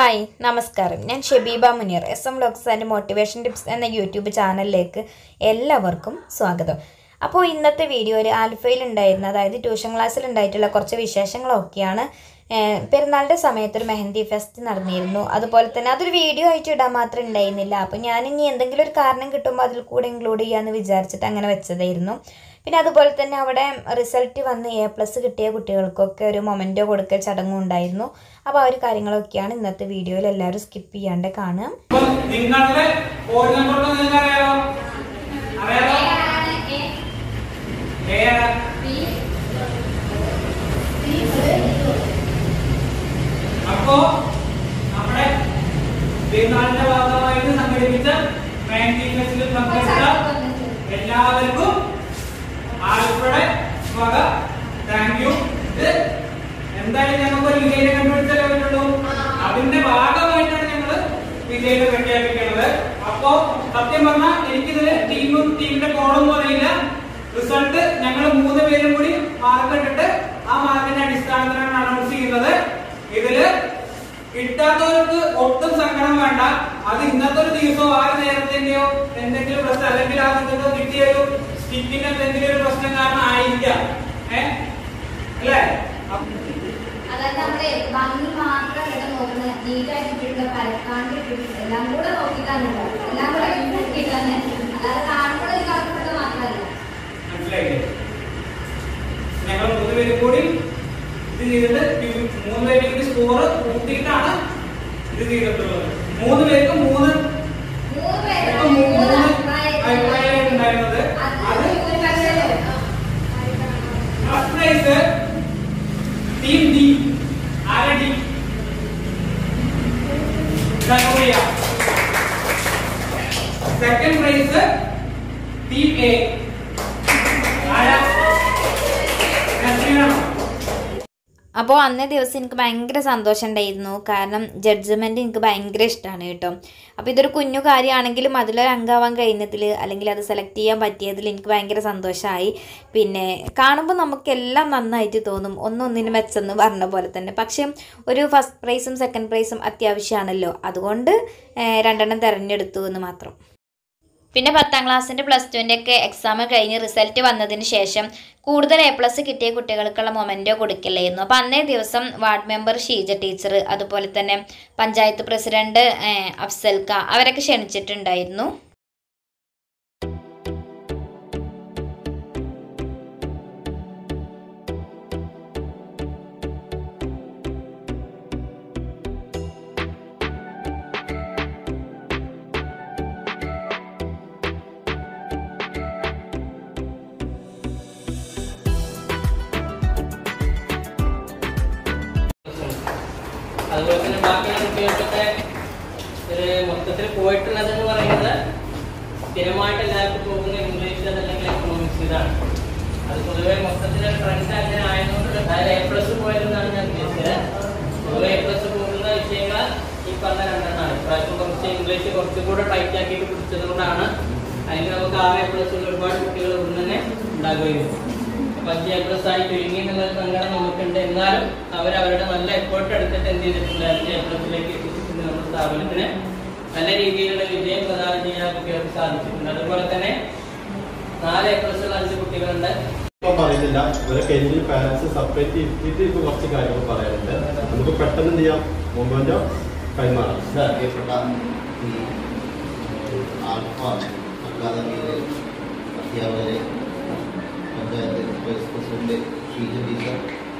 Hi നമസ്കാരം ഞാൻ Shebeeba Muneer S M looks and motivation tips എന്ന യൂട്യൂബ് ചാനലിലേക്ക് എല്ലാവർക്കും സ്വാഗതം അപ്പോൾ ഇന്നത്തെ വീഡിയോയിൽ ആൽഫയിൽ ഉണ്ടായിരുന്ന അതായത് ട്യൂഷൻ ക്ലാസ്സിൽ ഉണ്ടായിട്ടുള്ള കുറച്ച് വിശേഷങ്ങളൊക്കെയാണ് ഏഹ് പെരുന്നാളിൻ്റെ സമയത്ത് ഒരു മെഹന്തി ഫെസ്റ്റ് നടന്നിരുന്നു അതുപോലെ തന്നെ അതൊരു വീഡിയോ ആയിട്ട് ഇടാൻ മാത്രം ഉണ്ടായിരുന്നില്ല അപ്പോൾ ഞാൻ ഇനി എന്തെങ്കിലും ഒരു കാരണം കിട്ടുമ്പോൾ അതിൽ കൂടെ ഇൻക്ലൂഡ് ചെയ്യാമെന്ന് വിചാരിച്ചിട്ട് അങ്ങനെ വെച്ചതായിരുന്നു പിന്നെ അതുപോലെ തന്നെ അവിടെ റിസൾട്ട് വന്ന് എ പ്ലസ് കിട്ടിയ കുട്ടികൾക്കൊക്കെ ഒരു മൊമെൻറ്റോ കൊടുക്കൽ ചടങ്ങും ഉണ്ടായിരുന്നു അപ്പോൾ ആ ഒരു കാര്യങ്ങളൊക്കെയാണ് ഇന്നത്തെ വീഡിയോയിൽ എല്ലാവരും സ്കിപ്പ് ചെയ്യാണ്ട് കാണുക അപ്പൊ നിങ്ങളുടെ ഫോൺ നമ്പർ നിങ്ങൾക്ക് അറിയാമോ അറിയാമോ ഏ അപ്പോ നമ്മുടെ പെരുന്നാളിന്റെ ഭാഗമായിട്ട് സംഘടിപ്പിച്ച മാൻഡി ഫെസ്റ്റിൽ പങ്കെടുത്ത എല്ലാവർക്കും ആളുകളുടെ വക താങ്ക് യു ഇത് എന്തായാലും ഞങ്ങൾക്ക് ഒരു വിജയിനെ കണ്ടുപിടിച്ചാലേ പറ്റുള്ളൂ അതിന്റെ ഭാഗമായിട്ടാണ് ഞങ്ങൾ വിജയിനെ പ്രഖ്യാപിക്കുന്നത് അപ്പോ സത്യം പറഞ്ഞാൽ എനിക്കിതില് ടീമും ടീമിന്റെ കോളൊന്നും അറിയില്ല റിസൾട്ട് ഞങ്ങൾ മൂന്ന് പേരും കൂടി മാർക്ക് ഇട്ടിട്ട് ആ മാർക്കിന്റെ അടിസ്ഥാനത്തിലാണ് അനൗൺസ് ചെയ്യുന്നത് ഇതില് കിട്ടാത്തവർക്ക് ഒട്ടും സങ്കടം വേണ്ട അത് ഇന്നത്തെ ഒരു ദിവസമോ ആറ് നേരത്തിന്റെയോ എന്തെങ്കിലും പ്രശ്നം അല്ലെങ്കിൽ ആ നിങ്ങൾക്ക് കിട്ടിയ ഒരു സ്റ്റിക്കിന്റെ എന്തെങ്കിലും ഒരു പ്രശ്നം കാരണം ആയിരിക്കാം ഏഹ് അല്ലേ അപ്പ- അതായത് നമ്മുടെ ഭംഗി മാത്രം ഇവിടെ നോക്കുന്നത് നീറ്റായിട്ട് ഇട്ടിട്ട് പരക്കാണ്ട് ഇട്ടിട്ട് എല്ലാം കൂടെ നോക്കിയിട്ടാണ് എല്ലാം കൂടെ നോക്കിയിട്ടാണ് അല്ലാതെ കാണുമ്പോൾ ഒരു കറുപ്പിട്ട് മാത്രമല്ല മനസ്സിലായില്ലേ ഞങ്ങൾ മൂന്ന് പേരും കൂടി ഇത് ചെയ്തിട്ട് ഈ മൂന്ന് പേരും കൂടി സ്കോർ കൂട്ടിയിട്ടാണ് ഇത് ചെയ്തിട്ടുള്ളത് മൂന്ന് പേർക്ക് മൂന്ന് മൂന്ന് പേര് ഇപ്പൊ മൂന്ന് മൂന്ന് അഭിപ്രായമാണ് ഉണ്ടായിരുന്നത് അത് അത് ഭൂരിപക്ഷമല്ലേ? ഫസ്റ്റ് പ്രൈസ് ടീം ഡി ആരാ D second prize team A ആരാ നസ്രീനാണോ അപ്പോൾ അന്നേ ദിവസം എനിക്ക് ഭയങ്കര സന്തോഷം ഉണ്ടായിരുന്നു കാരണം ജഡ്ജ്മെൻറ്റ് എനിക്ക് ഭയങ്കര ഇഷ്ടമാണ് കേട്ടോ അപ്പോൾ ഇതൊരു കുഞ്ഞു കാര്യമാണെങ്കിലും അതിലൊരു അംഗമാവാൻ കഴിഞ്ഞതിൽ അല്ലെങ്കിൽ അത് സെലക്ട് ചെയ്യാൻ പറ്റിയതിൽ എനിക്ക് ഭയങ്കര സന്തോഷമായി പിന്നെ കാണുമ്പോൾ നമുക്കെല്ലാം നന്നായിട്ട് തോന്നും ഒന്നൊന്നിന് മെച്ചെന്ന് പറഞ്ഞ പോലെ തന്നെ പക്ഷേ ഒരു ഫസ്റ്റ് പ്രൈസും സെക്കൻഡ് പ്രൈസും അത്യാവശ്യമാണല്ലോ അതുകൊണ്ട് ഏഹ്, രണ്ടെണ്ണം തിരഞ്ഞെടുത്തു എന്ന് മാത്രം പിന്നെ പത്താം ക്ലാസ്സിൻ്റെ പ്ലസ് ടുവിൻ്റെ ഒക്കെ എക്സാം കഴിഞ്ഞ് റിസൾട്ട് വന്നതിന് ശേഷം കൂടുതൽ എ പ്ലസ് കിട്ടിയ കുട്ടികൾക്കുള്ള മൊമെൻറ്റോ കൊടുക്കില്ലായിരുന്നു അപ്പോൾ അന്നേ ദിവസം വാർഡ് മെമ്പർ ഷീജ ടീച്ചർ അതുപോലെ തന്നെ പഞ്ചായത്ത് പ്രസിഡന്റ് ഏഹ്, അഫ്സൽക്ക അവരൊക്കെ ക്ഷണിച്ചിട്ടുണ്ടായിരുന്നു അതുപോലെ തന്നെ ബാക്കിയുള്ള കുട്ടികൾക്കൊക്കെ ഒരു മൊത്തത്തിൽ പോയിട്ടുള്ളതെന്ന് പറയുന്നത് സ്ഥിരമായിട്ട് എല്ലാവർക്കും പോകുന്ന ഇംഗ്ലീഷ് അതല്ലെങ്കിൽ എക്കണോമിക്സ് ഇതാണ് അത് പൊതുവെ മൊത്തത്തിൽ ട്രെൻഡ് അങ്ങനെ ആയതുകൊണ്ട് അതായത് എ പ്ലസ് പോയതെന്നാണ് ഞാൻ ഉദ്ദേശിച്ചത് പൊതുവെ എ പ്ലസ് പോകുന്ന വിഷയങ്ങൾ ഈ പറഞ്ഞ രണ്ടെണ്ണമാണ് ഇപ്രാവശ്യം കുറച്ച് ഇംഗ്ലീഷ് കുറച്ചും കൂടെ ടൈറ്റ് ആക്കിയിട്ട് പിടിച്ചത് കൊണ്ടാണ് അതിന് നമുക്ക് ആറ് എ പ്ലസ് ഉള്ള ഒരുപാട് കുട്ടികൾ ഇവിടെ തന്നെ ഉണ്ടാകുകയും അപ്പൊ അഞ്ച് എ പ്ലസ് ആയി ചുരുങ്ങി എന്നുള്ള ഒരു സങ്കടം നമുക്കുണ്ട് എന്നാലും അവർ അവരുടെ നല്ല എഫേർട്ട് എടുത്തിട്ട് എന്ത് ചെയ്തിട്ടുണ്ട് അഞ്ച് എ പ്ലസിലേക്ക് എത്തിച്ചിട്ടുണ്ട് നമ്മുടെ സ്ഥാപനത്തിന് നല്ല രീതിയിലുള്ള വിജയം പ്രദാനം ചെയ്യാൻ കുട്ടികൾക്ക് സാധിച്ചിട്ടുണ്ട് അതുപോലെ തന്നെ നാല് എ പ്ലസ് ഉള്ള അഞ്ച് കുട്ടികളുണ്ട് ഇപ്പം പറയുന്നില്ല ഇവരൊക്കെ എന്തിന് പാരന്റ്സ് സെപ്പറേറ്റ് ഇരുത്തിയിട്ട് ഇപ്പൊ കുറച്ച് കാര്യങ്ങൾ പറയാനുണ്ട് നമുക്ക് പെട്ടെന്ന് എന്ത് ചെയ്യാം മൊമെന്റോ കൈമാറാം അറിയപ്പെട്ട ഈ ആൽഫ അക്കാദമിയിലെ അധ്യാപകരെ panchayat vice president Sheeja teacher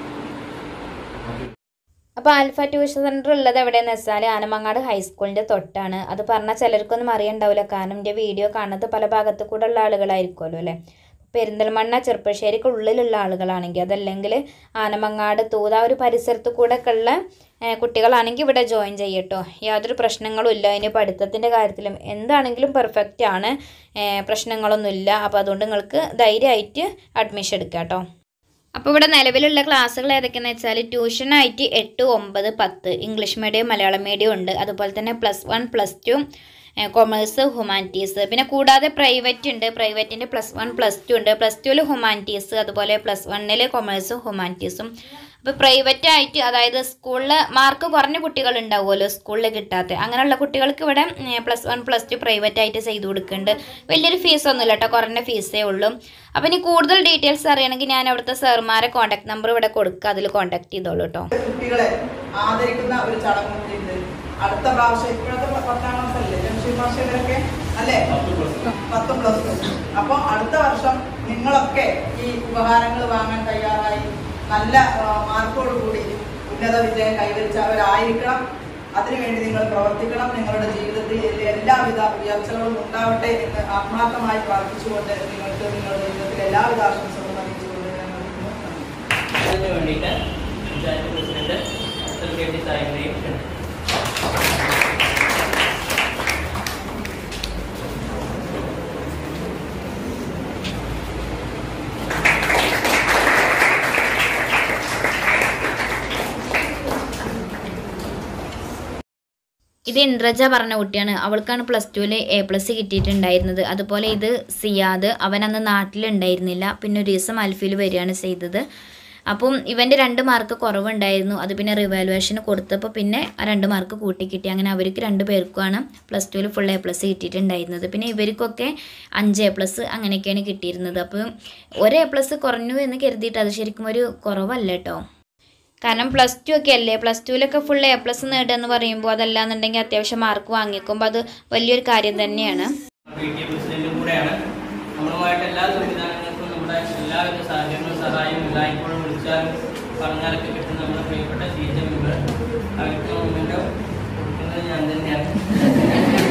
അപ്പോൾ ആൽഫ ട്യൂഷൻ സെൻറ്റർ ഉള്ളത് എവിടെയെന്ന് വെച്ചാൽ ആനമങ്ങാട് ഹൈസ്കൂളിൻ്റെ തൊട്ടാണ് അത് പറഞ്ഞാൽ ചിലർക്കൊന്നും അറിയണ്ടാവില്ല കാരണം എൻ്റെ വീഡിയോ കാണുന്നത് പല ഭാഗത്തു കൂടെ ഉള്ള ആളുകളായിരിക്കുമല്ലോ അല്ലേ പെരിന്തൽമണ്ണ ചെറുപ്പശ്ശേരിക്ക് ഉള്ളിലുള്ള ആളുകളാണെങ്കിൽ അതല്ലെങ്കിൽ ആനമങ്ങാട് തൂത ആ ഒരു പരിസരത്ത് കൂടെ ഒക്കെ ഉള്ള ഏഹ്, കുട്ടികളാണെങ്കിൽ ഇവിടെ ജോയിൻ ചെയ്യട്ടോ യാതൊരു പ്രശ്നങ്ങളും ഇല്ല അതിന് പഠിത്തത്തിൻ്റെ കാര്യത്തിലും എന്താണെങ്കിലും പെർഫെക്റ്റ് ആണ് ഏഹ്, പ്രശ്നങ്ങളൊന്നുമില്ല അപ്പോൾ അതുകൊണ്ട് നിങ്ങൾക്ക് ധൈര്യമായിട്ട് അഡ്മിഷൻ എടുക്കാം കേട്ടോ അപ്പോൾ ഇവിടെ നിലവിലുള്ള ക്ലാസ്സുകൾ ഏതൊക്കെയാണെന്ന് വെച്ചാൽ ട്യൂഷനായിട്ട് എട്ട് ഒമ്പത് പത്ത് ഇംഗ്ലീഷ് മീഡിയം മലയാളം മീഡിയം ഉണ്ട് അതുപോലെ തന്നെ plus one plus two commerce humanities പിന്നെ കൂടാതെ പ്രൈവറ്റ് ഉണ്ട് പ്രൈവറ്റിൻ്റെ പ്ലസ് വൺ പ്ലസ് ടു ഉണ്ട് പ്ലസ് ടുവിൽ ഹ്യൂമാനിറ്റീസ് അതുപോലെ പ്ലസ് വണ്ണിൽ കൊമേഴ്സും ഹ്യൂമാനിറ്റീസും അപ്പോൾ പ്രൈവറ്റ് ആയിട്ട് അതായത് സ്കൂളിൽ മാർക്ക് കുറഞ്ഞ കുട്ടികൾ ഉണ്ടാവുമല്ലോ സ്കൂളിൽ കിട്ടാത്ത അങ്ങനെയുള്ള കുട്ടികൾക്ക് ഇവിടെ plus one plus two private ആയിട്ട് ചെയ്തു കൊടുക്കുന്നുണ്ട് വലിയൊരു ഫീസൊന്നുമില്ല കേട്ടോ കുറഞ്ഞ ഫീസേ ഉള്ളൂ അപ്പോൾ ഇനി കൂടുതൽ ഡീറ്റെയിൽസ് അറിയണമെങ്കിൽ ഞാൻ അവിടുത്തെ സാറുമാരെ കോൺടാക്ട് നമ്പർ ഇവിടെ കൊടുക്കുക അതിൽ കോൺടാക്ട് ചെയ്തോളൂ കേട്ടോ കുട്ടികളെ ആദരിക്കുന്ന ഒരു ചടങ്ങ് കൂടിയുണ്ട് അടുത്ത പ്രാവശ്യം ഇപ്പോഴത്തെ പ- പത്താം ക്ലാസ് അല്ലേ ജംഷീർ ഭാഷയിലൊക്കെ അല്ലേ പത്തും പ്ലസ് ടു അപ്പൊ അടുത്ത വർഷം നിങ്ങളൊക്കെ ഈ ഉപഹാരങ്ങൾ വാങ്ങാൻ തയ്യാറായി നല്ല മാർക്കോട് കൂടി ഉന്നത വിജയം കൈവരിച്ചവരായിരിക്കണം അതിനുവേണ്ടി നിങ്ങൾ പ്രവർത്തിക്കണം നിങ്ങളുടെ ജീവിതത്തിൽ എല്ലാവിധ ഉയർച്ചകളും ഉണ്ടാവട്ടെ എന്ന് ആത്മാർത്ഥമായി പ്രാർത്ഥിച്ചുകൊണ്ട് നിങ്ങൾക്ക് നിങ്ങളുടെ ജീവിതത്തിൽ എല്ലാവിധ ആശംസകളും അറിയിച്ചുകൊണ്ട് ഞാൻ നിർത്തുന്നു. നന്ദി. അതിന് വേണ്ടിയിട്ട് panchayat president doctor K T സാഹിബിനെയും ക്ഷണിച്ചു ഇത് ഇന്ദ്രജ പറഞ്ഞ കുട്ടിയാണ് അവൾക്കാണ് പ്ലസ് ടുവിൽ എ പ്ലസ് കിട്ടിയിട്ടുണ്ടായിരുന്നത് അതുപോലെ ഇത് സിയാദ് അവൻ അന്ന് നാട്ടിലുണ്ടായിരുന്നില്ല പിന്നെ ഒരു ദിവസം അൽഫിൽ വരികയാണ് ചെയ്തത് അപ്പം ഇവൻ്റെ രണ്ട് മാർക്ക് കുറവുണ്ടായിരുന്നു അത് പിന്നെ റിവാലുവേഷന് കൊടുത്തപ്പോൾ പിന്നെ ആ രണ്ട് മാർക്ക് കൂട്ടി കിട്ടി അങ്ങനെ അവർക്ക് രണ്ട് പേർക്കുമാണ് പ്ലസ് ടുവിൽ ഫുൾ എ പ്ലസ് കിട്ടിയിട്ടുണ്ടായിരുന്നത് പിന്നെ ഇവർക്കൊക്കെ അഞ്ച് എ പ്ലസ് അങ്ങനെയൊക്കെയാണ് കിട്ടിയിരുന്നത് അപ്പം ഒരു എ പ്ലസ് കുറഞ്ഞു എന്ന് കരുതിയിട്ട് അത് ശരിക്കും ഒരു കുറവല്ല കേട്ടോ കാരണം പ്ലസ് ടു ഒക്കെ അല്ലേ പ്ലസ് ടുവിലൊക്കെ ഫുൾ എ പ്ലസ് നേടുക എന്ന് പറയുമ്പോൾ അതല്ലാന്നുണ്ടെങ്കിൽ അത്യാവശ്യം മാർക്ക് വാങ്ങിക്കുമ്പോൾ അത് വലിയൊരു കാര്യം തന്നെയാണ് പി ടി എ പ്രസിഡന്റും കൂടെയാണ് നമ്മളുമായിട്ട് എല്ലാ സംവിധാനങ്ങൾക്കും നമ്മുടെ എല്ലാവിധ സഹകരണവും സഹായവും എല്ലായ്പ്പോഴും വിളിച്ചാലും പറഞ്ഞാലൊക്കെ കിട്ടുന്ന നമ്മുടെ പ്രിയപ്പെട്ട സി ജെ മെമ്പർ അവർക്ക് മുമ്പിൻ്റെ കൊടുക്കുന്നത് ഞാൻ തന്നെയാണ്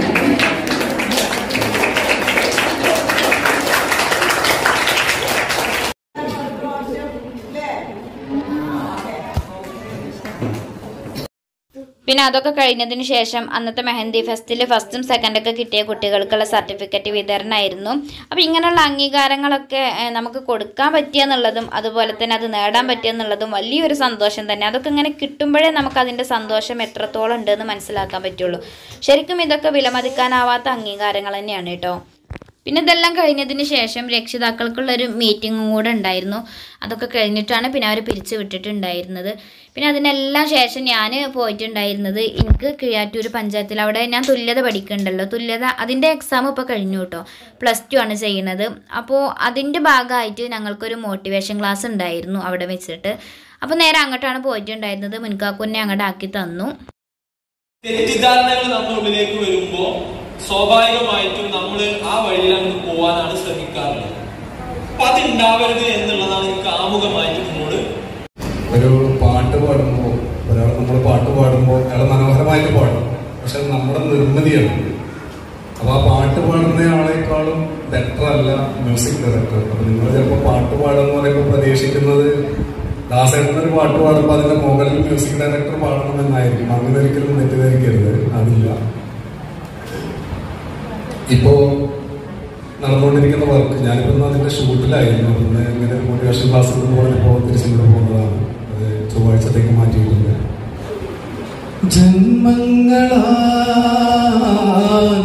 പിന്നെ അതൊക്കെ കഴിഞ്ഞതിന് ശേഷം അന്നത്തെ മെഹന്തി ഫെസ്റ്റിൽ ഫസ്റ്റും സെക്കൻഡൊക്കെ കിട്ടിയ കുട്ടികൾക്കുള്ള സർട്ടിഫിക്കറ്റ് വിതരണമായിരുന്നു അപ്പോൾ ഇങ്ങനെയുള്ള അംഗീകാരങ്ങളൊക്കെ ഏഹ്, നമുക്ക് കൊടുക്കാൻ പറ്റിയെന്നുള്ളതും അതുപോലെ തന്നെ അത് നേടാൻ പറ്റിയെന്നുള്ളതും വലിയൊരു സന്തോഷം തന്നെ അതൊക്കെ ഇങ്ങനെ കിട്ടുമ്പോഴേ നമുക്ക് അതിൻ്റെ സന്തോഷം എത്രത്തോളം ഉണ്ടെന്ന് മനസ്സിലാക്കാൻ പറ്റുള്ളൂ ശരിക്കും ഇതൊക്കെ വിലമതിക്കാനാവാത്ത അംഗീകാരങ്ങൾ തന്നെയാണ് കേട്ടോ പിന്നെ ഇതെല്ലാം കഴിഞ്ഞതിന് ശേഷം രക്ഷിതാക്കൾക്കുള്ളൊരു മീറ്റിങ്ങും കൂടെ ഉണ്ടായിരുന്നു അതൊക്കെ കഴിഞ്ഞിട്ടാണ് പിന്നെ അവർ പിരിച്ചു വിട്ടിട്ടുണ്ടായിരുന്നത് പിന്നെ അതിനെല്ലാം ശേഷം ഞാൻ പോയിട്ടുണ്ടായിരുന്നത് എനിക്ക് കിഴാറ്റൂർ പഞ്ചായത്തിൽ അവിടെ ഞാൻ തുല്യത പഠിക്കുന്നുണ്ടല്ലോ തുല്യത അതിൻ്റെ എക്സാം ഇപ്പോൾ കഴിഞ്ഞു കേട്ടോ പ്ലസ് ടു ആണ് ചെയ്യുന്നത് അപ്പോൾ അതിൻ്റെ ഭാഗമായിട്ട് ഞങ്ങൾക്കൊരു മോട്ടിവേഷൻ ക്ലാസ് ഉണ്ടായിരുന്നു അവിടെ വെച്ചിട്ട് അപ്പോൾ നേരെ അങ്ങോട്ടാണ് പോയിട്ടുണ്ടായിരുന്നത് മുൻകാക്കുന്നെ അങ്ങോട്ട് ആക്കി തന്നു തെറ്റിദ്ധാരണകൾ നമ്മുടെ ഉള്ളിലേക്ക് വരുമ്പോ സ്വാഭാവികമായിട്ടും നമ്മൾ ആ വഴിയിൽ അങ്ങ് പോവാനാണ് ശ്രമിക്കാറുള്ളത് അപ്പൊ അത് ഉണ്ടാവരുത് എന്നുള്ളതാണ് എനിക്ക് ആമുഖമായിട്ട് നിങ്ങളോട് ഒരു പാട്ട് പാടുമ്പോൾ ഒരാൾ നമ്മൾ പാട്ട് പാടുമ്പോൾ അയാൾ മനോഹരമായിട്ട് പാടും പക്ഷെ അത് നമ്മുടെ നിർമ്മിതിയാണ് അപ്പൊ ആ പാട്ട് പാടുന്ന ആളെക്കാളും ബെറ്റർ അല്ല മ്യൂസിക് ഡയറക്ടർ അപ്പൊ നിങ്ങൾ ചിലപ്പോൾ പാട്ട് പാടുന്ന പറയുമ്പോൾ പ്രതീക്ഷിക്കുന്നത് ദാസേട്ടൻ ഒരു പാട്ട് പാടുമ്പോൾ അതിന്റെ മുകളിൽ മ്യൂസിക് ഡയറക്ടർ പാടണമെന്നായിരിക്കും അങ്ങനെ ഒരിക്കലും തെറ്റിദ്ധരിക്കരുത് അതില്ല ഇപ്പോ നടന്നുകൊണ്ടിരിക്കുന്ന വർക്ക് ഞാനിപ്പോ ഇന്ന് അതിന്റെ ഷൂട്ടിലായിരുന്നു ഇന്ന് ഇങ്ങനെ മോട്ടിവേഷൻ ക്ലാസ് പറഞ്ഞപ്പോൾ തിരിച്ചിങ്ങോട്ട് പോകുന്നതാണ് അത് ചൊവ്വാഴ്ചത്തേക്ക് മാറ്റിയിട്ടുണ്ട് ജന്മങ്ങളാൽ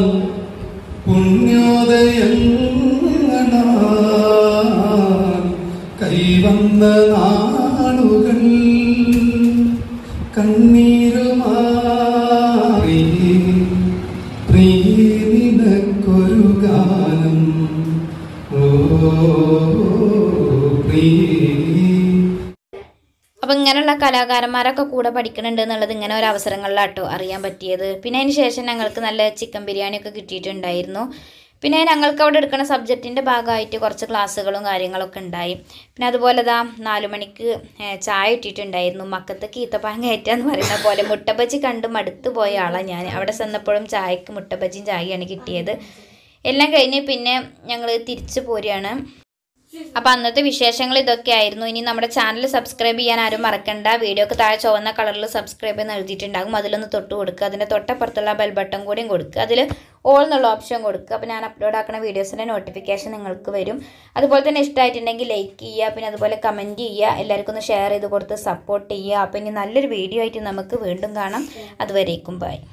പുണ്യോദയങ്ങളാൽ കൈവന്ന നാളുകൾ കണ്ണീരുമാറി പ്രിയേ നിനക്കൊരു ഗാനം ഓ പ്രിയേ അപ്പം ഇങ്ങനെയുള്ള കലാകാരന്മാരൊക്കെ കൂടെ പഠിക്കുന്നുണ്ട് എന്നുള്ളത് ഇങ്ങനെ ഒരു അവസരങ്ങളിലാട്ടോ അറിയാൻ പറ്റിയത് പിന്നെ അതിന് ശേഷം ഞങ്ങൾക്ക് നല്ല ചിക്കൻ ബിരിയാണിയൊക്കെ കിട്ടിയിട്ടുണ്ടായിരുന്നു പിന്നെ ഞങ്ങൾക്ക് അവിടെ എടുക്കുന്ന സബ്ജക്റ്റിൻ്റെ ഭാഗമായിട്ട് കുറച്ച് ക്ലാസ്സുകളും കാര്യങ്ങളൊക്കെ ഉണ്ടായി പിന്നെ അതുപോലെ ദാ നാലു മണിക്ക് ഏഹ്, ചായ ഇട്ടിട്ടുണ്ടായിരുന്നു മക്കത്ത് ഈത്തപ്പഴം കയറ്റാന്ന് പറയുന്ന പോലെ മുട്ടബജി കണ്ട് മടുത്തു പോയ ആളാണ് ഞാൻ അവിടെ ചെന്നപ്പോഴും ചായക്ക് മുട്ടബജിയും ചായയാണ് കിട്ടിയത് എല്ലാം കഴിഞ്ഞ് പിന്നെ ഞങ്ങൾ തിരിച്ചു പോരുകയാണ് അപ്പോൾ അന്നത്തെ വിശേഷങ്ങൾ ഇതൊക്കെ ആയിരുന്നു ഇനി നമ്മുടെ ചാനൽ സബ്സ്ക്രൈബ് ചെയ്യാൻ ആരും മറക്കണ്ട വീഡിയോക്ക് താഴെ ചുവന്ന കളറിൽ സബ്സ്ക്രൈബ് എന്ന് എഴുതിയിട്ടുണ്ടാകും അതിലൊന്ന് തൊട്ട് കൊടുക്കുക അതിൻ്റെ തൊട്ടപ്പുറത്തുള്ള ബെൽ ബട്ടൺ കൂടിയും കൊടുക്കുക അതിൽ ഓൾ എന്നുള്ള ഓപ്ഷൻ കൊടുക്കുക അപ്പോൾ ഞാൻ അപ്ലോഡ് ആക്കുന്ന വീഡിയോസിൻ്റെ നോട്ടിഫിക്കേഷൻ നിങ്ങൾക്ക് വരും അതുപോലെ തന്നെ ഇഷ്ടമായിട്ടുണ്ടെങ്കിൽ ലൈക്ക് ചെയ്യുക പിന്നെ അതുപോലെ കമൻറ്റ് ചെയ്യുക എല്ലാവർക്കും ഒന്ന് ഷെയർ ചെയ്ത് കൊടുത്ത് സപ്പോർട്ട് ചെയ്യുക അപ്പോൾ ഇനി നല്ലൊരു വീഡിയോ ആയിട്ട് നമുക്ക് വീണ്ടും കാണാം അതുവരേക്കും ബൈ